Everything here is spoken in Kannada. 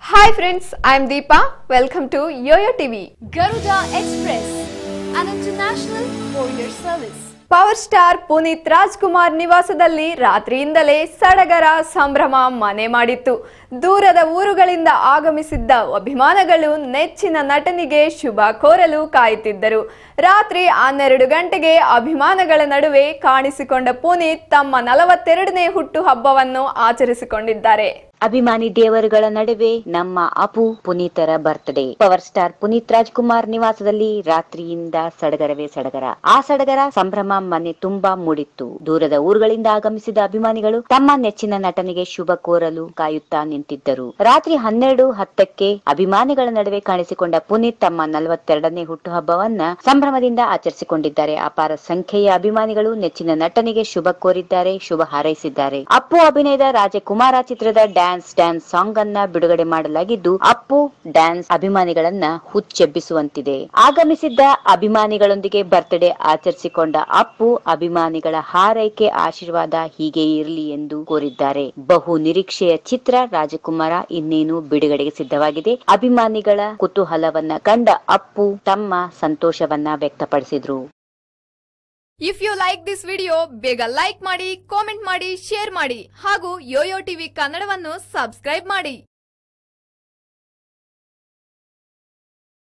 Hi friends, I am Deepa. Welcome to Yo-Yo TV. Garuda Express, an international courier service. Power star Puneeth Rajkumar ನಿವಾಸದಲ್ಲಿ ರಾತ್ರಿಯಿಂದಲೇ ಸಡಗರ ಸಂಭ್ರಮ ಮನೆ ಮಾಡಿತ್ತು ದೂರದ ಊರುಗಳಿಂದ ಆಗಮಿಸಿದ್ದ ಅಭಿಮಾನಿಗಳು ನೆಚ್ಚಿನ ನಟನಿಗೆ ಶುಭ ಕೋರಲು ಕಾಯುತ್ತಿದ್ದರು ರಾತ್ರಿ ಹನ್ನೆರಡು ಗಂಟೆಗೆ ಅಭಿಮಾನಿಗಳ ನಡುವೆ ಕಾಣಿಸಿಕೊಂಡ ಪುನೀತ್ ತಮ್ಮ ನಲವತ್ತೆರಡನೇ ಹುಟ್ಟು ಹಬ್ಬವನ್ನು ಆಚರಿಸಿಕೊಂಡಿದ್ದಾರೆ ಅಭಿಮಾನಿ ದೇವರುಗಳ ನಡುವೆ ನಮ್ಮ ಅಪು ಪುನೀತರ birthday power star Puneeth Rajkumar ನಿವಾಸದಲ್ಲಿ ರಾತ್ರಿಯಿಂದ ಸಡಗರವೇ ಸಡಗರ ಆ ಸಡಗರ ಸಂಭ್ರಮ ಮನೆ ತುಂಬಾ ಮೂಡಿತ್ತು ದೂರದ ಊರುಗಳಿಂದ ಆಗಮಿಸಿದ ಅಭಿಮಾನಿಗಳು ತಮ್ಮ ನೆಚ್ಚಿನ ನಟನಿಗೆ ಶುಭ ಕೋರಲು ಕಾಯುತ್ತಾ ನಿಂತಿದ್ದರು ರಾತ್ರಿ ಹನ್ನೆರಡು ಹತ್ತಕ್ಕೆ ಅಭಿಮಾನಿಗಳ ನಡುವೆ ಕಾಣಿಸಿಕೊಂಡ ಪುನೀತ್ ತಮ್ಮ ನಲವತ್ತೆರಡನೇ ಹುಟ್ಟುಹಬ್ಬವನ್ನ ಸಂಭ್ರಮದಿಂದ ಆಚರಿಸಿಕೊಂಡಿದ್ದಾರೆ ಅಪಾರ ಸಂಖ್ಯೆಯ ಅಭಿಮಾನಿಗಳು ನೆಚ್ಚಿನ ನಟನಿಗೆ ಶುಭ ಕೋರಿದ್ದಾರೆ ಶುಭ ಹಾರೈಸಿದ್ದಾರೆ ಅಪ್ಪು ಅಭಿನಯದ ರಾಜಕುಮಾರ ಚಿತ್ರದ ಡ್ಯಾನ್ಸ್ ಡ್ಯಾನ್ಸ್ ಸಾಂಗ್ ಅನ್ನ ಬಿಡುಗಡೆ ಮಾಡಲಾಗಿದ್ದು ಅಪ್ಪು ಡ್ಯಾನ್ಸ್ ಅಭಿಮಾನಿಗಳನ್ನ ಹುಚ್ಚೆಬ್ಬಿಸುವಂತಿದೆ ಆಗಮಿಸಿದ್ದ ಅಭಿಮಾನಿಗಳೊಂದಿಗೆ ಬರ್ತ್ಡೇ ಆಚರಿಸಿಕೊಂಡ ಅಪ್ಪು ಅಭಿಮಾನಿಗಳ ಹಾರೈಕೆ ಆಶೀರ್ವಾದ ಹೀಗೆ ಇರಲಿ ಎಂದು ಕೋರಿದ್ದಾರೆ ಬಹು ನಿರೀಕ್ಷೆಯ ಚಿತ್ರ ರಾಜಕುಮಾರ ಇನ್ನೇನು ಬಿಡುಗಡೆಗೆ ಸಿದ್ಧವಾಗಿದೆ ಅಭಿಮಾನಿಗಳ ಕುತೂಹಲವನ್ನ ಕಂಡ ಅಪ್ಪು ತಮ್ಮ ಸಂತೋಷವನ್ನ ವ್ಯಕ್ತಪಡಿಸಿದ್ರು if you like this video ಬೇಗ ಲೈಕ್ ಮಾಡಿ ಕಾಮೆಂಟ್ ಮಾಡಿ ಶೇರ್ ಮಾಡಿ ಹಾಗೂ ಯೋಯೋ ಟಿವಿ ಕನ್ನಡವನ್ನು ಸಬ್ಸ್ಕ್ರೈಬ್ ಮಾಡಿ